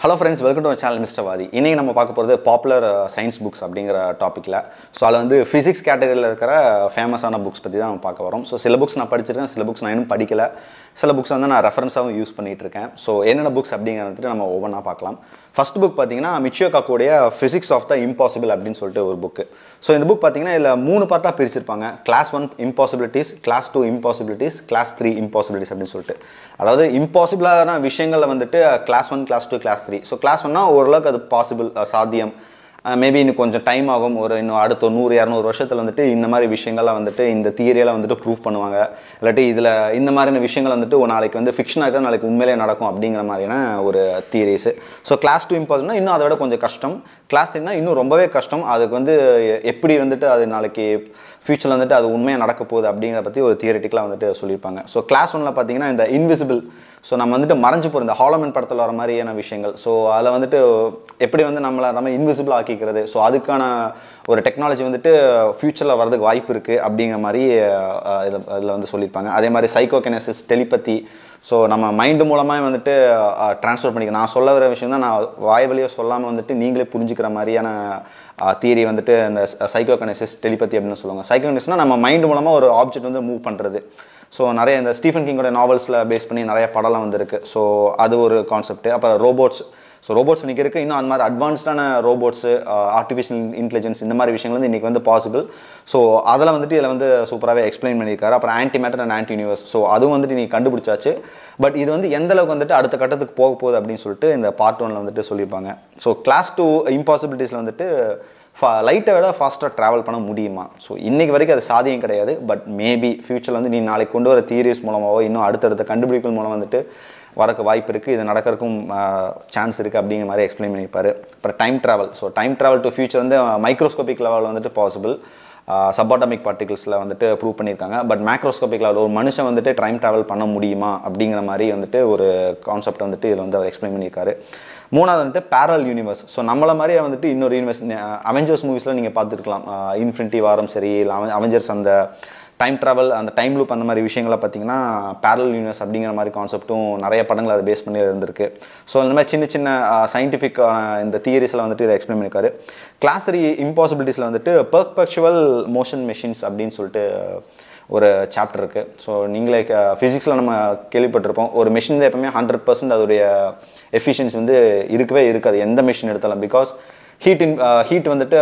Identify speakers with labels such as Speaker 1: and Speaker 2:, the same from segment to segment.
Speaker 1: hello friends welcome to channel mister வாதி இன்றைக்கி நம்ம பார்க்க போகிறது பாப்புலர் சயின்ஸ் புக்ஸ் அப்படிங்கிற டாப்பிக்கில் ஸோ அதில் வந்து ஃபிசிக்ஸ் கேட்டகரியில் இருக்கிற ஃபேமஸான புக்ஸ் பற்றி தான் நம்ம பார்க்க வரோம் ஸோ சில புக்ஸ் நான் படிச்சிருக்கேன் சில புக்ஸ் நான் இன்னும் படிக்கல சில புக்ஸ் வந்து நான் ரெஃபரன்ஸாகவும் யூஸ் பண்ணிகிட்டு இருக்கேன் ஸோ என்னென்ன புக்ஸ் அப்படிங்கிறத வந்துட்டு நம்ம ஒவ்வொன்றா பார்க்கலாம் ஃபர்ஸ்ட் புக் பார்த்தீங்கன்னா மிச்சியோ காக்கோடைய ஃபிசிக்ஸ் ஆஃப் த இம்பாசிபிள் அப்படின்னு சொல்லிட்டு ஒரு புக்கு ஸோ இந்த புக் பார்த்தீங்கன்னா இதில் மூணு பார்ட்டாக பிரிச்சிருப்பாங்க class one impossibilities class two impossibilities class three impossibilities அப்படின்னு சொல்லிட்டு அதாவது இம்பாசிபிளான விஷயங்களில் வந்துட்டு class one class two class three so class ஒன்னா ஓரளவுக்கு அது பாசிபிள் சாத்தியம் மேபி இன்னும் கொஞ்சம் டைம் ஆகும் ஒரு இன்னும் அடுத்த ஒரு நூறு இரநூறு வருஷத்தில் வந்துட்டு இந்த மாதிரி விஷயங்கள்லாம் வந்துட்டு இந்த தியரியெல்லாம் வந்துட்டு ப்ரூவ் பண்ணுவாங்க இல்லாட்டி இதில் இந்த மாதிரியான விஷயங்கள் வந்துட்டு ஒரு நாளைக்கு வந்து ஃபிக்ஷனாக இருக்கிறது நாளைக்கு உண்மையிலே நடக்கும் அப்படிங்கிற மாதிரியான ஒரு தியரிஸு ஸோ கிளாஸ் டூ இம்பாசிபிள்னா இன்னும் அதை விட கொஞ்சம் கஷ்டம் கிளாஸ் த்ரீனா இன்னும் ரொம்பவே கஷ்டம் அதுக்கு வந்து எப்படி வந்துட்டு அது நாளைக்கு ஃப்யூச்சரில் வந்துட்டு அது உண்மையாக நடக்க போகுது அப்படிங்கிறத பற்றி ஒரு தியரிட்டிக்கலாக வந்துட்டு சொல்லியிருப்பாங்க ஸோ கிளாஸ் ஒன்னில் பார்த்தீங்கன்னா இந்த இன்விசிபிள் ஸோ நம்ம வந்துட்டு மறைஞ்சு போகிற இந்த ஹாலமன் படத்தில் வர மாதிரியான விஷயங்கள் ஸோ அதில் வந்துட்டு எப்படி வந்து நம்மளை நம்ம இன்விசிபிள் ஆக்கிக்கிறது ஸோ அதுக்கான ஒரு டெக்னாலஜி வந்துட்டு ஃப்யூச்சரில் வரதுக்கு வாய்ப்பு இருக்குது அப்படிங்கிற மாதிரி இதில் இதில் வந்து சொல்லியிருப்பாங்க அதே மாதிரி சைக்கோகெனசிஸ் டெலிபதி ஸோ நம்ம மைண்டு மூலமாக வந்துட்டு ட்ரான்ஸ்ஃபர் பண்ணிக்க நான் சொல்ல வர விஷயம் தான் நான் வாய் வழியாக சொல்லாமல் வந்துட்டு நீங்களே புரிஞ்சுக்கிற மாதிரியான தியரி வந்துட்டு இந்த சைக்கோகனசிஸ் டெலிபதி அப்படின்னு சொல்லுவாங்க சைக்கோகனசிஸ்னால் நம்ம மைண்டு மூலமாக ஒரு ஆப்ஜெக்ட் வந்து மூவ் பண்ணுறது ஸோ நிறைய இந்த ஸ்டீஃபன் கிங்கோட நாவல்ஸில் பேஸ் பண்ணி நிறைய படம்லாம் வந்திருக்கு ஸோ அது ஒரு கான்செப்ட் அப்புறம் ரோபோட்ஸ் ஸோ ரோபோட்ஸ் இன்றைக்கி இருக்குது இன்னும் அந்த மாதிரி அட்வான்ஸ்டான ரோபோட்ஸு ஆர்டிஃபிஷியல் இன்டெலிஜென்ஸ் இந்த மாதிரி விஷயங்கள் வந்து இன்றைக்கி வந்து பாசிபிள் ஸோ அதில் வந்துட்டு இதில் வந்து சூப்பராகவே எக்ஸ்பிளைன் பண்ணியிருக்காரு அப்புறம் anti matter and anti universe so அதுவும் வந்துட்டு நீங்கள் கண்டுபிடிச்சாச்சு பட் இது வந்து எந்த அளவுக்கு வந்துட்டு அடுத்த கட்டத்துக்கு போக போகுது அப்படின்னு சொல்லிட்டு இந்த பார்ட் ஒனில் வந்துட்டு சொல்லியிருப்பாங்க ஸோ கிளாஸ் டூ இம்பாசிபிலிட்டிஸில் வந்துட்டு ஃபா லைட்டை விட ஃபாஸ்ட்டாக ட்ராவல் பண்ண முடியுமா ஸோ இன்றைக்கி வரைக்கும் அது சாதியம் கிடையாது பட் மேபி ஃப்யூச்சரில் வந்து நீ நாளைக்கு கொண்டு வர தியரிஸ் மூலமாகவோ இன்னும் அடுத்தடுத்த கண்டுபிடிப்புகள் மூலம் வந்துட்டு வரக்கு வாய்ப்பு இருக்குது இது நடக்கிறதுக்கும் சான்ஸ் இருக்குது அப்படிங்கிற மாதிரி எக்ஸ்பிளைன் பண்ணியிருப்பார் அப்புறம் time travel so time travel to future வந்து மைக்ரோஸ்கோபிக் லெவல் வந்துட்டு பாசிபிள் சப்பாட்டமிக் பார்ட்டிகல்ஸில் வந்துட்டு ப்ரூவ் பண்ணியிருக்காங்க பட் மேக்ரோஸ்கோபிக் லெவல் ஒரு மனுஷன் வந்துட்டு டைம் ட்ராவல் பண்ண முடியுமா அப்படிங்கிற மாதிரி வந்துட்டு ஒரு கான்செப்ட் வந்துட்டு இதில் வந்து அவர் எக்ஸ்பிளைன் பண்ணியிருக்காரு மூணாவது வந்துட்டு பேரல் யூனிவர்ஸ் ஸோ நம்மள மாதிரியே வந்துட்டு இன்னொரு யூனிவர்ஸ் அவெஞ்சர்ஸ் மூவிஸில் நீங்கள் பார்த்துருக்கலாம் இன்ஃபினிட்டி வாரம் சரி இல்லை அவெஞ்சர்ஸ் அந்த டைம் ட்ராவல் அந்த டைம் லூப் அந்த மாதிரி விஷயங்களை பார்த்தீங்கன்னா பேரல் யூனிவர்ஸ் அப்படிங்கிற மாதிரி கான்செப்ட்டும் நிறைய படங்கள் அதை பேஸ் பண்ணி இருந்திருக்கு ஸோ இந்த மாதிரி சின்ன சின்ன சயின்டிஃபிக் இந்த தியரிஸில் வந்துட்டு இதை எக்ஸ்பிளைன் பண்ணியிருக்காரு கிளாஸ் த்ரீ இம்பாசிபிலிட்டிஸில் வந்துட்டு பர்பெக்சுவல் மோஷன் மெஷின்ஸ் அப்படின்னு சொல்லிட்டு ஒரு சாப்டர் இருக்குது ஸோ நீங்களே ஃபிசிக்ஸில் நம்ம கேள்விப்பட்டிருப்போம் ஒரு மிஷின் தான் எப்பவுமே ஹண்ட்ரட் பர்சன்ட் அதோடைய எஃபிஷியன்சி வந்து இருக்கவே இருக்காது எந்த மிஷின் எடுத்தாலும் பிகாஸ் ஹீட் இன் ஹீட் வந்துட்டு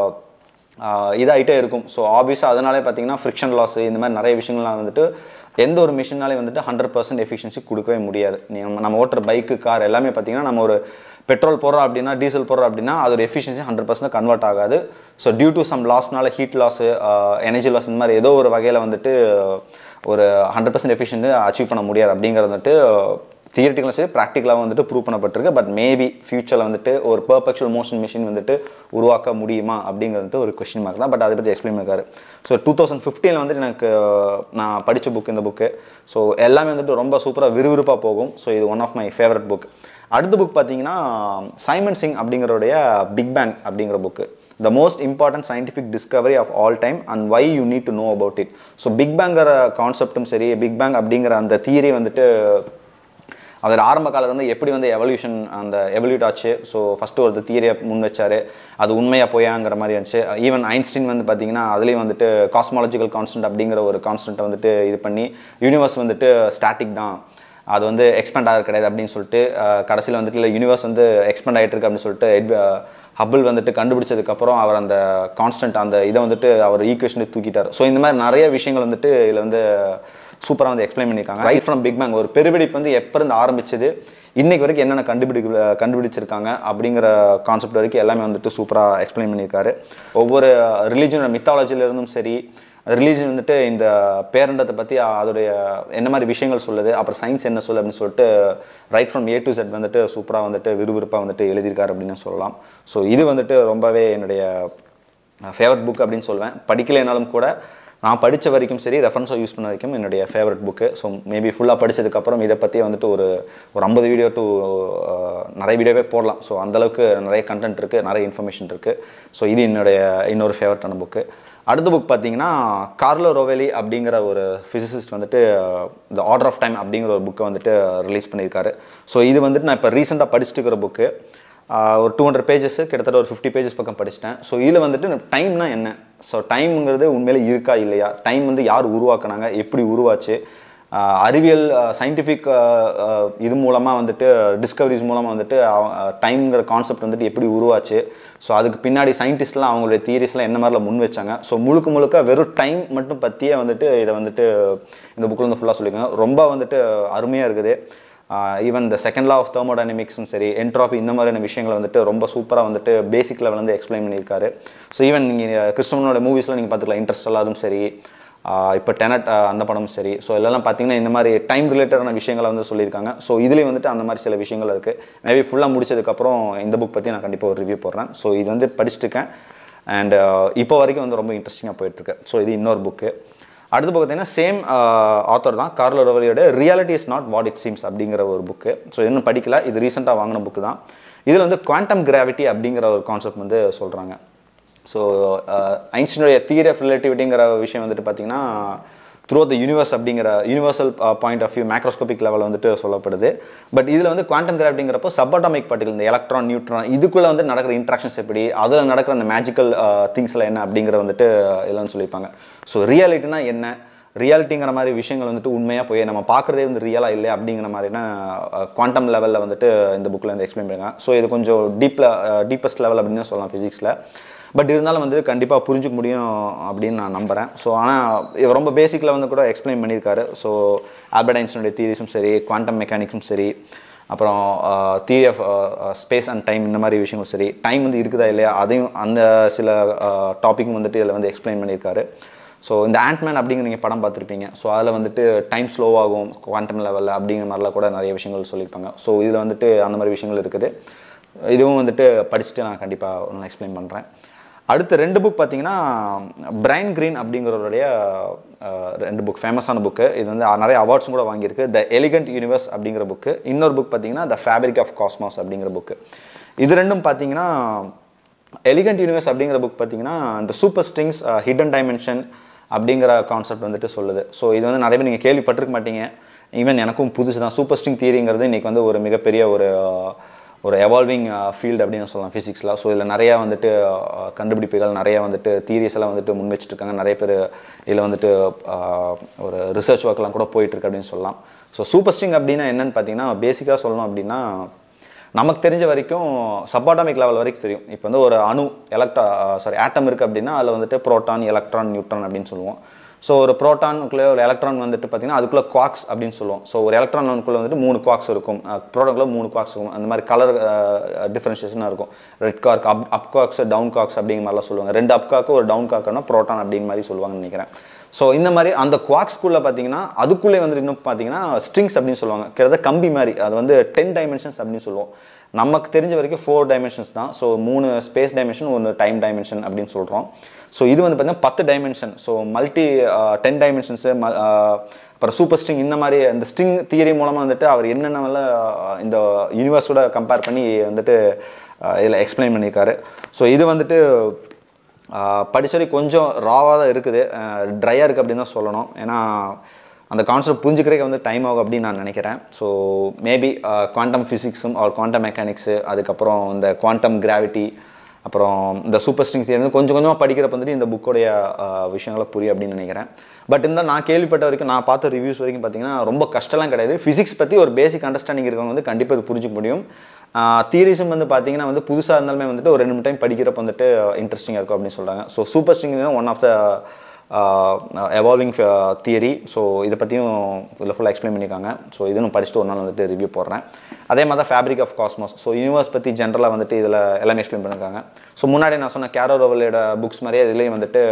Speaker 1: இதாகிட்டே இருக்கும் ஸோ ஆப்வியஸாக அதனாலே பார்த்தீங்கன்னா ஃப்ரிக்ஷன் லாஸ் இந்த மாதிரி நிறைய விஷயங்கள்லாம் வந்துட்டு எந்த ஒரு மிஷினாலே வந்துட்டு ஹண்ட்ரட் பர்சன்ட் எஃபிஷியன்சி கொடுக்கவே முடியாது நம்ம நம்ம ஓட்டுற பைக்கு கார் எல்லாமே பார்த்தீங்கன்னா நம்ம ஒரு பெட்ரோல் போடுறோம் அப்படின்னா டீசல் போடுறோம் அப்படின்னா அதோட எஃபிஷியன்சி ஹண்ட்ரட் பர்சன்ட் கன்வெர்ட் ஆகாது ஸோ டியூ டு சம் லாஸ்னால ஹீட் லாஸ் எனர்ஜி லாஸ் இந்த மாதிரி ஏதோ ஒரு வகையில் வந்துட்டு ஒரு ஹண்ட்ரட் பர்சன்ட் எஃபிஷியன்ட் அச்சீவ் பண்ண முடியாது அப்படிங்கிறது வந்துட்டு தியரிட்டிக்கலும் சரி ப்ராக்டிக்கலாக வந்துட்டு ப்ரூவ் பண்ணப்பட்டிருக்கு பட் மேபி ஃபியூச்சரில் வந்துட்டு ஒரு பர்பெக்சுவல் மோஷன் மிஷின் வந்துட்டு உருவாக்க முடியுமா அப்படிங்கிறது ஒரு கொஷின் மார்க் தான் பட் அதை பற்றி எக்ஸ்பிளைன் பண்ணிருக்காரு ஸோ டூ தௌசண்ட் ஃபிஃப்டீனில் வந்துட்டு எனக்கு நான் படித்த புக் இந்த புக்கு ஸோ எல்லாமே வந்துட்டு ரொம்ப சூப்பராக விறுவிறுப்பாக போகும் ஸோ இது one of my favourite book அடுத்த புக் பார்த்தீங்கன்னா சைமன் சிங் அப்படிங்கிறோடைய பிக் பேங் அப்படிங்கிற book the most important scientific discovery of all time and why you need to know about it so big பேங்கிற கான்செப்டும் சரி பிக் பேங் அப்படிங்கிற அந்த theory வந்துட்டு அதில் ஆரம்ப காலம் வந்து எப்படி வந்து எவல்யூஷன் அந்த எவல்யூட் ஆச்சு ஸோ ஃபஸ்ட்டு ஒரு தியரியை முன் வச்சார் அது உண்மையாக போயாங்கிற மாதிரி இருந்துச்சு ஈவன் ஐன்ஸ்டீன் வந்து பார்த்தீங்கன்னா அதுலேயும் வந்துட்டு காஸ்மாலஜிக்கல் கான்ஸ்டன்ட் அப்படிங்கிற ஒரு கான்ஸ்டன்ட்டை வந்துட்டு இது பண்ணி யூனிவர்ஸ் வந்துட்டு ஸ்டாட்டிக் தான் அது வந்து எக்ஸ்பெண்ட் ஆகிறது கிடையாது அப்படின்னு சொல்லிட்டு கடைசியில் வந்துட்டு இல்லை யூனிவர்ஸ் வந்து எக்ஸ்பெண்ட் ஆகிட்டு இருக்கு அப்படின்னு சொல்லிட்டு எட் ஹபிள் வந்துட்டு கண்டுபிடிச்சதுக்கப்புறம் அவர் அந்த கான்ஸ்டன்ட் அந்த இதை வந்துட்டு அவர் ஈக்குவேஷனை தூக்கிட்டார் ஸோ இந்த மாதிரி நிறைய விஷயங்கள் வந்துட்டு இதில் வந்து சூப்பராக வந்து எக்ஸ்பிளைன் பண்ணியிருக்காங்க ரைட் ஃப்ரம் பிக் பேங் ஒரு பெருவெடிப்பு வந்து எப்போ இருந்து ஆரம்பிச்சது இன்னைக்கு வரைக்கும் என்னென்ன கண்டுபிடி கண்டுபிடிச்சிருக்காங்க அப்படிங்கிற கான்செப்ட் வரைக்கும் எல்லாமே வந்துட்டு சூப்பராக எக்ஸ்பிளைன் பண்ணியிருக்காரு ஒவ்வொரு ரிலீஜனோட மித்தாலஜிலிருந்தும் சரி ரிலீஜன் வந்துட்டு இந்த பேரண்டத்தை பற்றி அதோடைய என்ன மாதிரி விஷயங்கள் சொல்லுது அப்புறம் சயின்ஸ் என்ன சொல்லுது அப்படின்னு சொல்லிட்டு right from A to Z வந்துட்டு சூப்பராக வந்துட்டு விறுவிறுப்பாக வந்துட்டு எழுதியிருக்காரு அப்படின்னு சொல்லலாம் ஸோ இது வந்துட்டு ரொம்பவே என்னுடைய ஃபேவரட் புக் அப்படின்னு சொல்லுவேன் படிக்கலைனாலும் கூட நான் படித்த வரைக்கும் சரி ரெஃபரன்ஸாக யூஸ் பண்ண வரைக்கும் என்னுடைய ஃபேவரட் புக்கு ஸோ மேபி ஃபுல்லாக படித்ததுக்கப்புறம் இதை பற்றி வந்துட்டு ஒரு ஒரு ஐம்பது வீடியோ டு நிறைய வீடியோவே போடலாம் ஸோ அந்தளவுக்கு நிறைய கண்டென்ட் இருக்குது நிறைய இன்ஃபர்மேஷன் இருக்குது ஸோ இது என்னுடைய இன்னொரு ஃபேவரட்டான புக்கு அடுத்த புக் பார்த்தீங்கன்னா கார்லோ ரோவேலி அப்படிங்கிற ஒரு ஃபிசிசிஸ்ட் வந்துட்டு த ஆர்டர் ஆஃப் டைம் அப்படிங்கிற ஒரு புக்கை வந்துட்டு ரிலீஸ் பண்ணியிருக்காரு ஸோ இது வந்துட்டு நான் இப்போ ரீசெண்டாக படிச்சுட்டு இருக்கிற புக்கு ஒரு டூ ஹண்ட்ரட் பேஜஸ் கிட்டத்தட்ட ஒரு ஃபிஃப்டி பேஜஸ் பக்கம் படிச்சிட்டேன் ஸோ இதில் வந்துட்டு டைம்னா என்ன ஸோ டைம்ங்கிறது உண்மையிலே இருக்கா இல்லையா டைம் வந்து யார் உருவாக்குனாங்க எப்படி உருவாச்சு ஆஹ் அறிவியல் சயின்டிஃபிக் இது மூலமாக வந்துட்டு டிஸ்கவரிஸ் மூலமாக வந்துட்டு டைம்ங்கிற கான்செப்ட் வந்துட்டு எப்படி உருவாச்சு ஸோ அதுக்கு பின்னாடி சயின்டிஸ்ட்லாம் அவங்களுடைய தியரிஸ்லாம் என்ன மாதிரிலாம் முன் வச்சாங்க ஸோ முழுக்க முழுக்க வெறும் டைம் மட்டும் பற்றியே வந்துட்டு இதை வந்துட்டு இந்த புக்கில் வந்து ஃபுல்லாக சொல்லியிருக்காங்க ரொம்ப வந்துட்டு அருமையாக இருக்குது ஈவன் இந்த செகண்ட் லா ஆஃப் தெர்மோடைனமிக்ஸும் சரி என்ட்ராபி இந்த மாதிரியான விஷயங்களை வந்துட்டு ரொம்ப சூப்பராக வந்துட்டு பேசிக் லெவல் வந்து எக்ஸ்பிளைன் பண்ணியிருக்காரு ஸோ ஈவன் நீங்கள் கிறிஸ்டவனோட மூவிஸில் நீங்கள் பார்த்துக்கலாம் இன்ட்ரெஸ்ட் சரி இப்போ டெனட் அந்த படமும் சரி ஸோ இதெல்லாம் பார்த்தீங்கன்னா இந்த மாதிரி டைம் ரிலேட்டடான விஷயங்களை வந்து சொல்லியிருக்காங்க ஸோ இதுலேயும் வந்துட்டு அந்த மாதிரி சில விஷயங்கள் இருக்குது மேபி ஃபுல்லாக முடிச்சதுக்கப்புறம் இந்த புக் பற்றி நான் கண்டிப்பாக ஒரு ரிவ்யூ போடுறேன் ஸோ இது வந்து படிச்சுட்டு இருக்கேன் அண்ட் இப்போ வரைக்கும் வந்து ரொம்ப இன்ட்ரெஸ்டிங்காக போயிட்டுருக்கு ஸோ இது இன்னொரு புக்கு அடுத்து பார்த்தீங்கன்னா சேம் ஆத்தர் தான் கார்லோ ரவலியோட reality is not what it seems அப்படிங்கிற ஒரு புக்கு ஸோ இன்னும் படிக்கல இது ரீசெண்டாக வாங்கின புக்கு தான் இதில் வந்து குவாண்டம் கிராவிட்டி அப்படிங்கிற ஒரு கான்செப்ட் வந்து சொல்கிறாங்க ஸோ ஐன்ஸ்டீனுடைய தியரி ஆஃப் ரிலேட்டிவிட்டிங்கிற விஷயம் வந்துட்டு பார்த்தீங்கன்னா த்ரூ த யூனிவர்ஸ் அப்படிங்கிற universal point of view macroscopic லெவலில் வந்துட்டு சொல்லப்படுது பட் இதில் வந்து குவாண்டம் கிராவிட்டிங்கிறப்போ சப்பாட்டமிக் பார்ட்டிகல் இந்த எலக்ட்ரான் நியூட்ரான் இதுக்குள்ளே வந்து நடக்கிற இன்ட்ராக்ஷன்ஸ் எப்படி அதில் நடக்கிற அந்த மேஜிக்கல் திங்ஸில் என்ன அப்படிங்கிற வந்துட்டு இதெல்லாம் வந்து சொல்லியிருப்பாங்க ஸோ ரியாலிட்டினா என்ன ரியாலிட்டிங்கிற மாதிரி விஷயங்கள் வந்துட்டு உண்மையாக போய் நம்ம பார்க்குறதே வந்து ரியலாக இல்லை அப்படிங்கிற மாதிரினா குவாண்டம் லெவலில் வந்துட்டு இந்த புக்கில் வந்து எக்ஸ்பிளைன் பண்ணுறாங்க ஸோ இது கொஞ்சம் டீப்பில் டீப்பஸ்ட் லெவல் அப்படின்னு சொல்லலாம் ஃபிசிக்ஸில் பட் இருந்தாலும் வந்து கண்டிப்பாக புரிஞ்சுக்க முடியும் அப்படின்னு நான் நம்புகிறேன் ஸோ ஆனால் இவர் ரொம்ப பேசிக்கில் வந்து கூட எக்ஸ்பிளைன் பண்ணியிருக்காரு ஸோ ஆல்பர்ட் ஐன்ஸ்டனுடைய தியரிஸும் சரி குவாண்டம் மெக்கானிக்ஸும் சரி அப்புறம் theory of space and time இந்த மாதிரி விஷயங்களும் சரி டைம் வந்து இருக்குதா இல்லையா அதையும் அந்த சில டாபிக்கும் வந்துட்டு இதில் வந்து எக்ஸ்பிளைன் பண்ணியிருக்காரு ஸோ இந்த ஆண்ட்மேன் அப்படிங்கிற நீங்கள் படம் பார்த்துருப்பீங்க ஸோ அதில் வந்துட்டு டைம் ஸ்லோவாகும் குவாண்டம் லெவலில் அப்படிங்கிற மாதிரிலாம் கூட நிறைய விஷயங்கள் சொல்லியிருப்பாங்க ஸோ இதில் வந்துட்டு அந்த மாதிரி விஷயங்கள் இருக்குது இதுவும் வந்துட்டு படிச்சுட்டு நான் கண்டிப்பாக ஒன்று எக்ஸ்பிளைன் பண்ணுறேன் அடுத்த ரெண்டு புக் பார்த்தீங்கன்னா பிரைன் கிரீன் அப்படிங்கிறவருடைய அஹ், ரெண்டு புக் ஃபேமஸான புக்கு இது வந்து நிறைய அவார்ட்ஸும் கூட வாங்கியிருக்கு த எலிகண்ட் யூனிவர்ஸ் அப்படிங்கிற புக்கு இன்னொரு புக் பார்த்தீங்கன்னா த ஃபேப்ரிக் ஆஃப் காஸ்மாஸ் அப்படிங்கிற புக்கு இது ரெண்டும் பார்த்தீங்கன்னா எலிகண்ட் யூனிவர்ஸ் அப்படிங்கிற புக் பார்த்தீங்கன்னா இந்த சூப்பர் ஸ்ட்ரிங்ஸ் ஹிடன் டைமென்ஷன் அப்படிங்கிற கான்செப்ட் வந்துட்டு சொல்லுது ஸோ இது வந்து நிறைய பேர் நீங்கள் கேள்விப்பட்டிருக்க மாட்டீங்க ஈவன் எனக்கும் புதுசு தான் சூப்பர் ஸ்ட்ரிங் தியரிங்கிறது இன்றைக்கி வந்து ஒரு மிகப்பெரிய ஒரு அஹ், ஒரு எவால்விங் ஃபீல்டு அப்படின்னு சொல்லலாம் ஃபிசிக்ஸில் ஸோ இதில் நிறையா வந்துட்டு அஹ், கண்டுபிடிப்புகள் நிறைய வந்துட்டு தியரிஸ் எல்லாம் வந்துட்டு முன் வச்சுட்ருக்காங்க நிறைய பேர் இதில் வந்துட்டு அஹ், ஒரு ரிசர்ச் ஒர்க்லாம் கூட போயிட்டுருக்கு அப்படின்னு சொல்லலாம் ஸோ சூப்பர் ஸ்ட்ரிங் அப்படின்னா என்னன்னு பார்த்தீங்கன்னா பேசிக்காக சொல்லணும் அப்படின்னா நமக்கு தெரிஞ்ச வரைக்கும் சப்பாட்டமிக் லெவல் வரைக்கும் தெரியும் இப்போ வந்து ஒரு அணு எலக்ட்ரா சாரி ஆட்டம் இருக்குது அப்படின்னா அதில் வந்துட்டு புரோட்டான் எலக்ட்ரான் நியூட்ரான் அப்படின்னு சொல்லுவோம் ஸோ ஒரு புரோட்டானுக்குள்ளே ஒரு எலக்ட்ரான் வந்துட்டு பார்த்தீங்கன்னா அதுக்குள்ளே குவாக்ஸ் அப்படின்னு சொல்லுவோம் ஸோ ஒரு எலக்ட்ரானுக்குள்ளே வந்துட்டு மூணு குவாக்ஸ் இருக்கும் ப்ரோட்டான்குள்ளே மூணு குவாக்ஸ் இருக்கும் அந்த மாதிரி கலர் டிஃப்ரென்ஷியேஷனாக இருக்கும் red quark up up quarks down quarks அப்படிங்கிற மாதிரிலாம் சொல்லுவாங்க ரெண்டு அப் காக்கு ஒரு டவுன் காக்குன்னா புரோட்டான் அப்படிங்கிற மாதிரி சொல்லுவாங்கன்னு நினைக்கிறேன் ஸோ இந்த மாதிரி அந்த குவாக்ஸ்குள்ளே பார்த்தீங்கன்னா அதுக்குள்ளே வந்து இன்னும் பார்த்தீங்கன்னா ஸ்ட்ரிங்ஸ் அப்படின்னு சொல்லுவாங்க கிட்டத்தட்ட கம்பி மாதிரி அது வந்து டென் டைமென்ஷன்ஸ் அப்படின்னு சொல்லுவோம் நமக்கு தெரிஞ்ச வரைக்கும் ஃபோர் டைமென்ஷன்ஸ் தான் ஸோ மூணு ஸ்பேஸ் டைமென்ஷன் ஒன்று டைம் டைமென்ஷன் அப்படின்னு சொல்கிறோம் ஸோ இது வந்து பார்த்தீங்கன்னா பத்து dimension so multi ten dimensions அப்புறம் சூப்பர் ஸ்ட்ரிங் இந்த மாதிரி அந்த ஸ்ட்ரிங் தியரி மூலமாக வந்துட்டு அவர் என்னென்ன இந்த யூனிவர்ஸோட கம்பேர் பண்ணி வந்துட்டு இதில் எக்ஸ்பிளைன் பண்ணியிருக்காரு ஸோ இது வந்துட்டு படிச்சவரை கொஞ்சம் ராவாக தான் இருக்குது ட்ரையாக இருக்குது அப்படின்னு தான் சொல்லணும் ஏன்னா அந்த கான்செப்ட் புரிஞ்சுக்கிறதுக்கு வந்து டைம் ஆகும் அப்படின்னு நான் நினைக்கிறேன் ஸோ மேபி குவாண்டம் ஃபிசிக்ஸும் ஆர் குவாண்டம் மெக்கானிக்ஸு அதுக்கப்புறம் இந்த குவாண்டம் கிராவிட்டி அப்புறம் இந்த சூப்பர் ஸ்ட்ரிங் தியரி வந்து கொஞ்சம் கொஞ்சமாக படிக்கிறப்ப வந்துட்டு இந்த புக்கோடைய விஷயங்களை புரியும் அப்படின்னு நினைக்கிறேன் பட் இருந்தால் நான் கேள்விப்பட்ட வரைக்கும் நான் பார்த்த ரிவ்யூஸ் வரைக்கும் பார்த்தீங்கன்னா ரொம்ப கஷ்டம்லாம் கிடையாது ஃபிசிக்ஸ் பற்றி ஒரு பேசிக் அண்டர்ஸ்டாண்டிங் இருக்கவங்க வந்து கண்டிப்பாக இது புரிஞ்சுக்க முடியும் தியரிஸும் வந்து பார்த்தீங்கன்னா வந்து புதுசாக இருந்தாலுமே வந்துட்டு ஒரு ரெண்டு மூணு டைம் படிக்கிறப்ப வந்துட்டு இன்ட்ரெஸ்டிங்காக இருக்கும் அப்படின்னு சொல்கிறாங்க so super string one of the evolving theory so இதை பற்றியும் இதில் ஃபுல்லாக எக்ஸ்பிளைன் பண்ணியிருக்காங்க ஸோ இதுவும் படிச்சுட்டு ஒரு நாள் வந்துட்டு ரிவ்யூ போடுறேன் அதே மாதிரி தான் fabric of cosmos so universe பற்றி ஜென்ரலாக வந்துட்டு இதில் எல்லாமே எக்ஸ்பிளைன் பண்ணியிருக்காங்க ஸோ முன்னாடி நான் சொன்ன கேரோ ரோவலோட புக்ஸ் மாதிரியே இதுலேயும் வந்துட்டு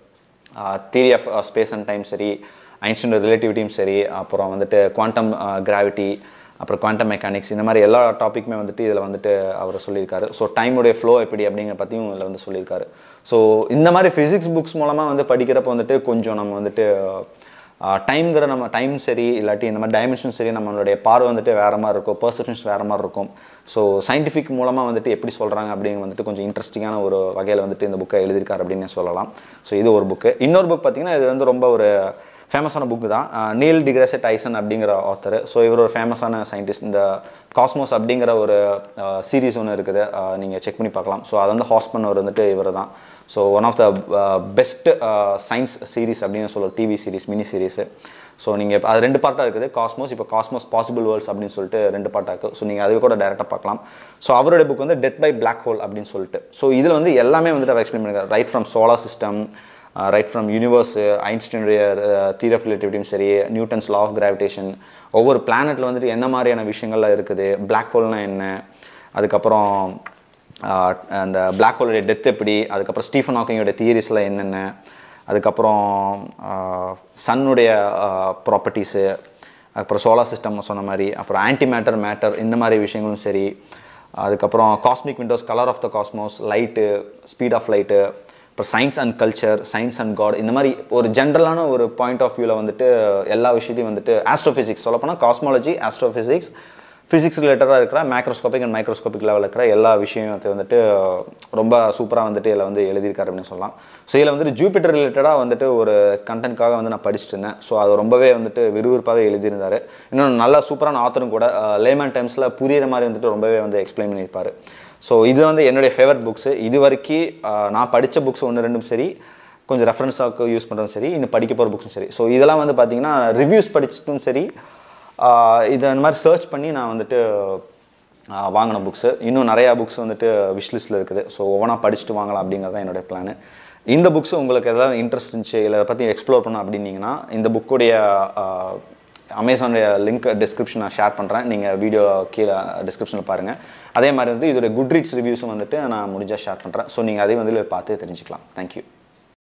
Speaker 1: theory of space and time சரி ஐன்ஸ்டன் ரிலேட்டிவிட்டியும் சரி அப்புறம் வந்துட்டு குவாண்டம் கிராவிட்டி அப்புறம் குவாண்டம் மெக்கானிக்ஸ் இந்த மாதிரி எல்லா டாப்பிக்குமே வந்துட்டு இதில் வந்துட்டு அவர் சொல்லியிருக்காரு ஸோ டைமுடைய ஃப்ளோ எப்படி அப்படிங்கிற பற்றியும் இதில் வந்து சொல்லியிருக்காரு ஸோ இந்த மாதிரி ஃபிசிக்ஸ் புக்ஸ் மூலமாக வந்து படிக்கிறப்ப வந்துட்டு கொஞ்சம் நம்ம வந்துட்டு டைம்ங்கிற நம்ம டைம் சரி இல்லாட்டி இந்த மாதிரி டைமென்ஷன் சரி நம்மளுடைய பார்வை வந்துட்டு வேறு மாதிரி இருக்கும் பர்செப்ஷன்ஸ் வேறு மாதிரி இருக்கும் ஸோ சயின்டிஃபிக் மூலமாக வந்துட்டு எப்படி சொல்கிறாங்க அப்படின்னு வந்துட்டு கொஞ்சம் இன்ட்ரெஸ்டிங்கான ஒரு வகையில் வந்துட்டு இந்த புக்கை எழுதியிருக்காரு அப்படின்னு சொல்லலாம் ஸோ இது ஒரு புக்கு இன்னொரு புக் பார்த்தீங்கன்னா இது வந்து ரொம்ப ஒரு ஃபேமஸான புக்கு தான் நீல் டிகிரஸே டைசன் அப்படிங்கிற ஆத்தர் ஸோ இவர் ஒரு ஃபேமஸான சயின்டிஸ்ட் இந்த காஸ்மோஸ் அப்படிங்கிற ஒரு சீரீஸ் ஒன்று இருக்குது நீங்கள் செக் பண்ணி பார்க்கலாம் ஸோ அதை வந்து ஹாஸ்ட் பண்ணவர் வந்துட்டு இவர் தான் so one of the best science series அப்படின்னு சொல்லுவோம் TV series mini series so நீங்கள் அது ரெண்டு பார்ட்டாக இருக்குது காஸ்மோஸ் இப்போ காஸ்மோஸ் பாசிபிள் வேர்ல்ட்ஸ் அப்படின்னு சொல்லிட்டு ரெண்டு பார்ட்டாக இருக்குது ஸோ நீங்கள் அது கூட டேரெக்டாக பார்க்கலாம் ஸோ அவருடைய புக் வந்து டெத் பை பிளாக் ஹோல் அப்படின்னு சொல்லிட்டு ஸோ இதில் வந்து எல்லாமே வந்துட்டு அவர் எக்ஸ்பிளைன் பண்ணிருக்காரு right from solar system right from universe ஐன்ஸ்டீனுடைய தியர் ஆஃப் ரிலேட்டிவிட்டியும் சரி நியூட்டன்ஸ் லா ஆஃப் கிராவிடேஷன் ஒவ்வொரு பிளானெட்டில் வந்துட்டு என்ன மாதிரியான விஷயங்கள்லாம் இருக்குது பிளாக் ஹோல்னால் என்ன அதுக்கப்புறம் அந்த பிளாக் ஹோலுடைய டெத் எப்படி அதுக்கப்புறம் ஸ்டீஃபன் ஹாக்கிங்கோட தியரிஸ்லாம் என்னென்ன அதுக்கப்புறம் சன்னுடைய ப்ராப்பர்ட்டிஸு அப்புறம் சோலார் சிஸ்டம் சொன்ன மாதிரி அப்புறம் ஆன்டி மேட்டர் மேட்டர் இந்த மாதிரி விஷயங்களும் சரி அதுக்கப்புறம் cosmic windows colour of the cosmos light speed of light அப்புறம் science and culture science and God இந்த மாதிரி ஒரு ஜென்ரலான ஒரு பாயிண்ட் ஆஃப் வியூவில் வந்துட்டு எல்லா விஷயத்தையும் வந்துட்டு ஆஸ்ட்ரோஃபிசிக்ஸ் சொல்லப்போனால் காஸ்மாலஜி ஆஸ்ட்ரோஃபிசிக்ஸ் ஃபிசிக்ஸ் ரிலேட்டடாக இருக்கிற மேக்ரோஸ்கோபிக் அண்ட் மைக்ரோஸ்கோபிக் லெவலில் இருக்கிற எல்லா விஷயத்தை வந்துட்டு ரொம்ப சூப்பராக வந்துட்டு இதில் வந்து எழுதியிருக்காரு அப்படின்னு சொல்லலாம் ஸோ இதில் வந்துட்டு ஜூபிட்டர் ரிலேட்டடாக வந்துட்டு ஒரு கண்டென்ட்காக வந்து நான் படிச்சுட்டு இருந்தேன் ஸோ அது ரொம்பவே வந்துட்டு விறுவிறுப்பாகவே எழுதியிருந்தார் இன்னொன்று நல்ல சூப்பரான ஆத்தரும் கூட லேமன் டைம்ஸில் புரியிற மாதிரி வந்துட்டு ரொம்பவே வந்து எக்ஸ்பிளைன் பண்ணியிருப்பார் ஸோ இது வந்து என்னுடைய ஃபேவரட் புக்ஸு இது வரைக்கும் நான் படித்த புக்ஸ் ஒன்று ரெண்டும் சரி கொஞ்சம் ரெஃபரன்ஸாக யூஸ் பண்ணுறதும் சரி இன்னும் படிக்க போகிற புக்ஸும் சரி ஸோ இதெல்லாம் வந்து பார்த்தீங்கன்னா ரிவ்யூஸ் படிச்சதும் சரி இதை இந்த மாதிரி சர்ச் பண்ணி நான் வந்துட்டு வாங்கின புக்ஸு இன்னும் நிறையா புக்ஸ் வந்துட்டு விஷ்லிஸ்ட்டில் இருக்குது ஸோ ஒவ்வொன்றா படிச்சுட்டு வாங்கலாம் அப்படிங்கிறது தான் என்னுடைய பிளான் இந்த புக்ஸ் உங்களுக்கு எதாவது இன்ட்ரெஸ்ட் இருந்துச்சு இல்லை பற்றி எக்ஸ்ப்ளோர் பண்ண அப்படின்னீங்கன்னா இந்த புக்குடைய அமேசானுடைய லிங்க் டிஸ்கிரிப்ஷன் நான் ஷேர் பண்ணுறேன் நீங்கள் வீடியோ கீழே டிஸ்கிரிப்ஷனில் பாருங்கள் அதே மாதிரி வந்து இதோடைய குட் ரீட்ஸ் ரிவ்யூஸும் வந்துட்டு நான் முடிஞ்சால் ஷேர் பண்ணுறேன் ஸோ நீங்கள் அதையும் வந்து பார்த்து தெரிஞ்சுக்கலாம் தேங்க்யூ